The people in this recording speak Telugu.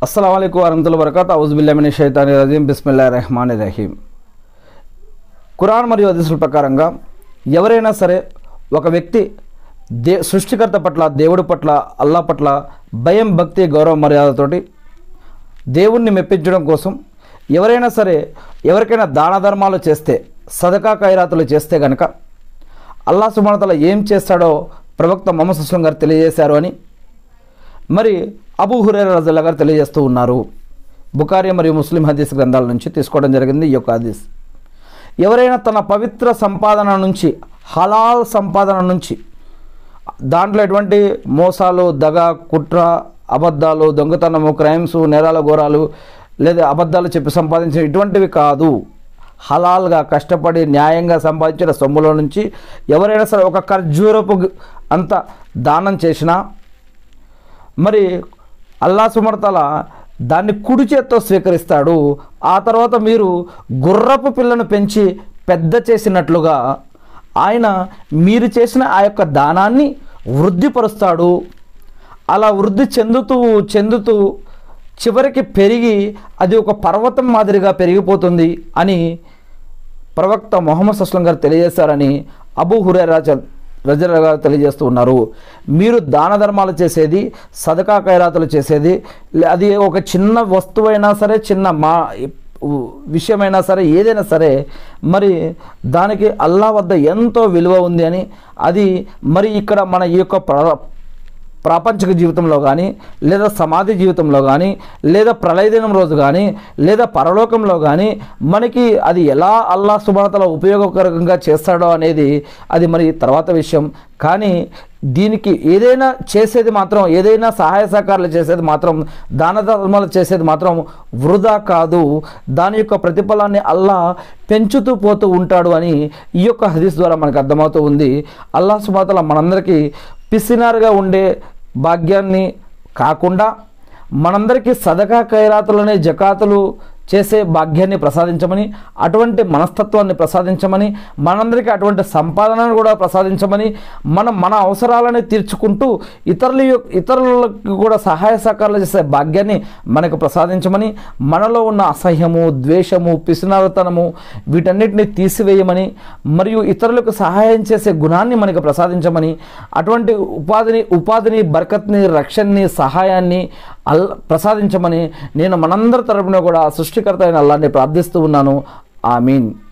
అస్సలం అయికు వరహతుల వరకత్ ఔజుబిల్లామిని షైతాని రజీం బిస్మిల్లా రెహమాన్ రహీం ఖురాన్ మరియు హదీసుల ప్రకారంగా ఎవరైనా సరే ఒక వ్యక్తి దే సృష్టికర్త పట్ల దేవుడి పట్ల అల్లా పట్ల భయం భక్తి గౌరవ మర్యాదతోటి దేవుణ్ణి మెప్పించడం కోసం ఎవరైనా సరే ఎవరికైనా దాన ధర్మాలు చేస్తే సదకా ఖైరాతులు చేస్తే గనక అల్లా సుమనతల ఏం చేస్తాడో ప్రవక్త మొహమ్మద్ సుస్లం గారు తెలియజేశారు అని మరి అబూ హురేర రజల్లా గారు తెలియజేస్తూ ఉన్నారు బుకారి మరియు ముస్లిం హదీస్ గ్రంథాల నుంచి తీసుకోవడం జరిగింది ఈ యొక్క హదీస్ ఎవరైనా తన పవిత్ర సంపాదన నుంచి హలాల్ సంపాదన నుంచి దాంట్లో ఎటువంటి మోసాలు దగ కుట్ర అబద్ధాలు దొంగతనము క్రైమ్స్ నేరాల ఘోరాలు లేదా అబద్ధాలు చెప్పి సంపాదించిన ఇటువంటివి కాదు హలాల్గా కష్టపడి న్యాయంగా సంపాదించిన సొమ్ముల నుంచి ఎవరైనా సరే ఒక ఖర్జూరపు గు- అంత దానం చేసినా మరి అల్లా సుమర్తల దాన్ని కుడి చేత్తో స్వీకరిస్తాడు ఆ తర్వాత మీరు గుర్రపు పిల్లను పెంచి పెద్ద చేసినట్లుగా ఆయన మీరు చేసిన ఆ యొక్క దానాన్ని వృద్ధిపరుస్తాడు అలా వృద్ధి చెందుతూ చెందుతూ చివరికి పెరిగి అది ఒక పర్వతం మాదిరిగా పెరిగిపోతుంది అని ప్రవక్త మొహమ్మద్ సస్లం గారు తెలియజేశారని అబూ హురేరా రజర గారు తెలియజేస్తూ ఉన్నారు మీరు దాన ధర్మాలు చేసేది సదకా ఖైరాతులు చేసేది లే- అది ఒక చిన్న వస్తువైనా సరే చిన్న మా ఉ- విషయమైనా సరే ఏదైనా సరే మరి దానికి అల్లా వద్ద ఎంతో విలువ ఉంది అని అది మరి ఇక్కడ మన ఈ యొక్క ప్ర ప్రాపంచిక జీవితంలో కానీ లేదా సమాధి జీవితంలో కానీ లేదా ప్రళయదినం రోజు కానీ లేదా పరలోకంలో కానీ మనకి అది ఎలా అల్లా సుభాతల ఉపయోగకరంగా చేస్తాడో అనేది అది మరి తర్వాత విషయం కానీ దీనికి ఏదైనా చేసేది మాత్రం ఏదైనా సహాయ సహకారాలు చేసేది మాత్రం దాన ధర్మాలు చేసేది మాత్రం వృధా కాదు దాని యొక్క ప్రతిఫలాన్ని అల్లా పెంచుతూ పోతూ ఉంటాడు అని ఈ యొక్క హదీస్ ద్వారా మనకు అర్థమవుతూ ఉంది అల్లా సుబాతల మనందరికీ పిసినారుగా ఉండే భాగ్యాన్ని కాకుండా మనందరికీ సదకా ఖైరాతులనే జకాతులు చేసే భాగ్యాన్ని ప్రసాదించమని అటువంటి మనస్తత్వాన్ని ప్రసాదించమని మనందరికీ అటువంటి సంపాదనను కూడా ప్రసాదించమని మనం మన అవసరాలని తీర్చుకుంటూ ఇతరుల యొ- ఇతరులకు కూడా సహాయ సహకారాలు చేసే భాగ్యాన్ని మనకు ప్రసాదించమని మనలో ఉన్న అసహ్యము ద్వేషము పిసినారుతనము వీటన్నిటిని తీసివేయమని మరియు ఇతరులకు సహాయం చేసే గుణాన్ని మనకు ప్రసాదించమని అటువంటి ఉపాధిని ఉపాధిని బరకత్ని రక్షణని సహాయాన్ని అల్ ప్రసాదించమని నేను మనందరి తరపున కూడా సృష్టికర్త అయిన అల్లాన్ని ప్రార్థిస్తూ ఉన్నాను ఆమీన్